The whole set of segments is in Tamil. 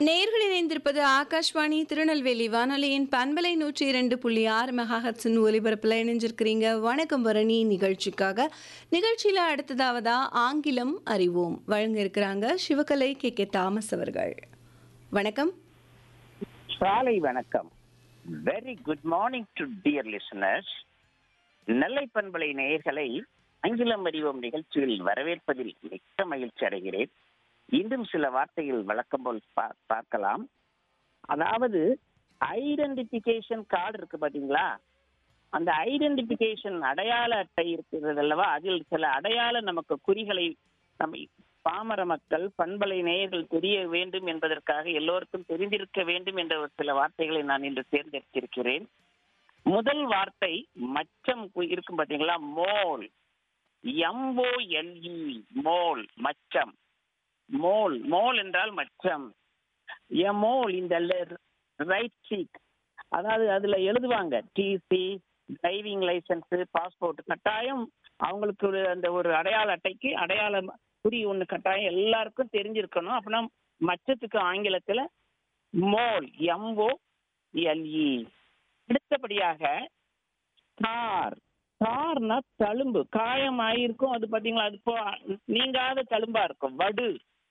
நேர்கள் இணைந்திருப்பது ஆகாஷ்வாணி திருநெல்வேலி வானொலியின் பண்பலை நூற்றி இரண்டு புள்ளி ஆறு மெகாஹட்ஸின் ஒலிபரப்பில் இணைஞ்சிருக்கிறீங்க வணக்கம் பரணி நிகழ்ச்சிக்காக நிகழ்ச்சியில் அடுத்ததாவதா ஆங்கிலம் அறிவோம் வழங்க இருக்கிறாங்க சிவகலை கே கே தாமஸ் அவர்கள் வணக்கம் காலை வணக்கம் very good morning to dear listeners Nellai பண்பலை நேயர்களை ஆங்கிலம் அறிவோம் நிகழ்ச்சியில் வரவேற்பதில் மிக்க மகிழ்ச்சி அடைகிறேன் இன்றும் சில வார்த்தைகள் வழக்கம் போல் பா- பார்க்கலாம் அதாவது ஐடென்டிபிகேஷன் கார்டு இருக்கு பாத்தீங்களா அந்த ஐடென்டிபிகேஷன் அடையாள அட்டை இருக்கிறது அல்லவா அதில் சில அடையாள நமக்கு குறிகளை நம்ம பாமர மக்கள் பண்பலை நேயர்கள் தெரிய வேண்டும் என்பதற்காக எல்லோருக்கும் தெரிந்திருக்க வேண்டும் என்ற ஒரு சில வார்த்தைகளை நான் இன்று தேர்ந்தெடுத்திருக்கிறேன் முதல் வார்த்தை மச்சம் கு- இருக்கும் பாத்தீங்களா மோல் எம்ஓஎல்இ மோல் மச்சம் மோல் மோல் என்றால் மச்சம் எ மோல் இந்த ரைட் சீக் அதாவது அதுல எழுதுவாங்க டிசி டிரைவிங் லைசன்ஸ் பாஸ்போர்ட் கட்டாயம் அவங்களுக்கு ஒரு அந்த ஒரு அடையாள அட்டைக்கு அடையாள குறி ஒண்ணு கட்டாயம் எல்லாருக்கும் தெரிஞ்சிருக்கணும் அப்படின்னா மச்சத்துக்கு ஆங்கிலத்துல மோல் எம்ஓ எல்இ அடுத்தபடியாக ஸ்டார் ஸ்டார்னா தழும்பு காயம் ஆயிருக்கும் அது பாத்தீங்களா அது போ நீங்காத தழும்பா இருக்கும் வடு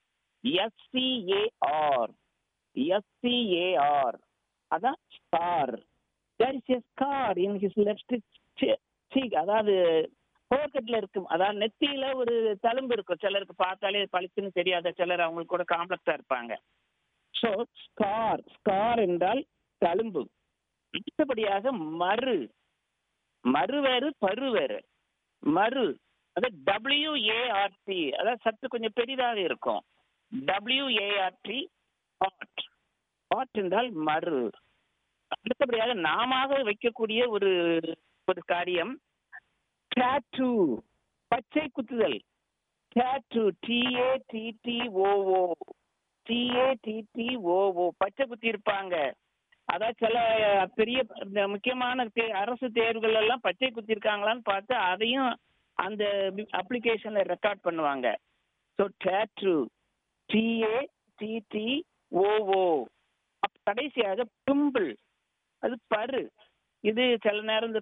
எஸ்சிஏஆர் எஸ்சிஏஆர் அதான் star there is a scar in his left cheek அதாவது போர்க்கெட்ல இருக்கும் அதாவது நெத்தியில ஒரு தழும்பு இருக்கும் சிலருக்கு பார்த்தாலே பளிச்சுன்னு தெரியாத சிலர் அவங்களுக்கு கூட காம்ப்ளெக்ஸா இருப்பாங்க ஸோ ஸ்கார் ஸ்கார் என்றால் தழும்பு அடுத்தபடியாக மறு மறு வேறு பரு வேறு மறு அது டபிள்யூஏஆர்டி அதாவது சற்று கொஞ்சம் பெரிதாக இருக்கும் டபிள்யூஏஆர்டி பாட் பாட் என்றால் மறு அடுத்தபடியாக நாம வைக்கக்கூடிய ஒரு ஒரு காரியம் டேட்டு பச்சை குத்துதல் tattoo TA TT OO TA TT OO பச்சை குத்தி இருப்பாங்க அதான் சில பெரிய இந்த முக்கியமான தே- அரசு தேர்வுகள் எல்லாம் பச்சை குத்தி இருக்காங்களான்னு பார்த்து அதையும் அந்த அப்ளிகேஷன்ல ரெக்கார்ட் பண்ணுவாங்க so tattoo TA TT OO கடைசியாக பிம்பிள் அது பரு இது சில நேரம் இந்த